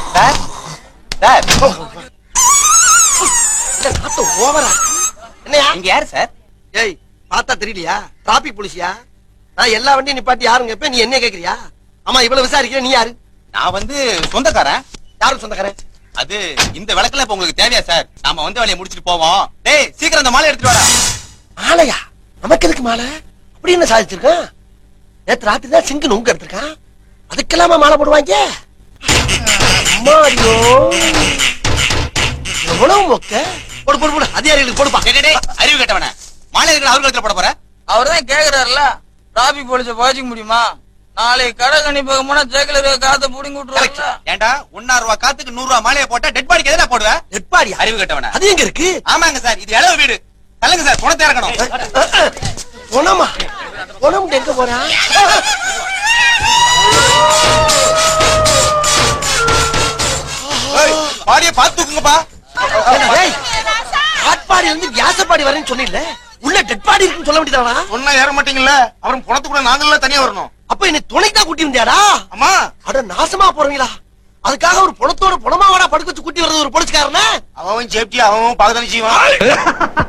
sir sir இந்த நாட்டு ஓவரா என்னையா இங்க யாரு சார் ஏய் பார்த்தா தெரியலையா டிராபிக் போலீஸியா நான் எல்லா வண்டியும் நிப்பாட்டி யாருங்க இப்ப நீ என்ன கேக்குறியா ஆமா இவ்வளவு விசாரிக்கிற நீ யாரு நான் வந்து சொந்தக்காரன் யாரும் சொந்தக்காரன் அது இந்த விளக்கெல்லாம் இப்ப உங்களுக்கு தேவையா சார் நாம வந்து வேலையை முடிச்சிட்டு போவோம் டேய் சீக்கிரம் அந்த மாலை எடுத்துட்டு வாடா மாலையா நமக்கு எதுக்கு மாலை அப்படி என்ன சாதிச்சிருக்கான் நேத்து ராத்திரி தான் சிங்கு நுங்க எடுத்திருக்கான் அதுக்கெல்லாமா மாலை போடுவாங்க அம்மாடியோ எவ்வளவு மொக்க போடு போடு போடு அதிகாரிகளுக்கு போடுப்பா டேய், டேய், டேய், அறிவு கேட்டவன மாலை இருக்கிற அவர் கழுத்துல போட போற அவர் தான் கேக்குறாருல டிராபிக் போலீஸ பாய்ச்சிக்க முடியுமா நாளைக்கு கடை கணிப்பாக போனா ஜெகல இருக்க காத்த புடிங்கி விட்டுருவாங்க ஏன்டா ஒன்னா ரூபா காத்துக்கு நூறு ரூபா மாலையை போட்டா டெட் பாடிக்கு எதுனா போடுவ நெட்பாடியா அறிவு கேட்டவன அது எங்க இருக்கு ஆமாங்க சார் இது இளவு வீடு தள்ளுங்க சார் குணத்தை இறக்கணும் உணமா உணவு எங்க போறான் ஏய், பாடியை பார்த்து தூக்குங்கப்பா ஏய், ஆட்பாடி வந்து வியாசப்பாடி வரேன்னு சொன்னில்ல உள்ள டெட் பாடி இருக்குன்னு சொல்ல வேண்டியதானா சொன்னா ஏற மாட்டீங்கல்ல அப்புறம் குணத்துக்குள்ள நாங்களாம் தனியா வரணும் அப்ப என்னை துணைக்கு தான் கூட்டி வந்தியாடா அம்மா அட நாசமா போறீங்களா அதுக்காக ஒரு பணத்தோட பணமாவாடா படுக்க வச்சு கூட்டி வர்றது ஒரு பொலிச்சுக்காரன அவன் சேஃப்டி அவன் பாக்கதானே செய்வான்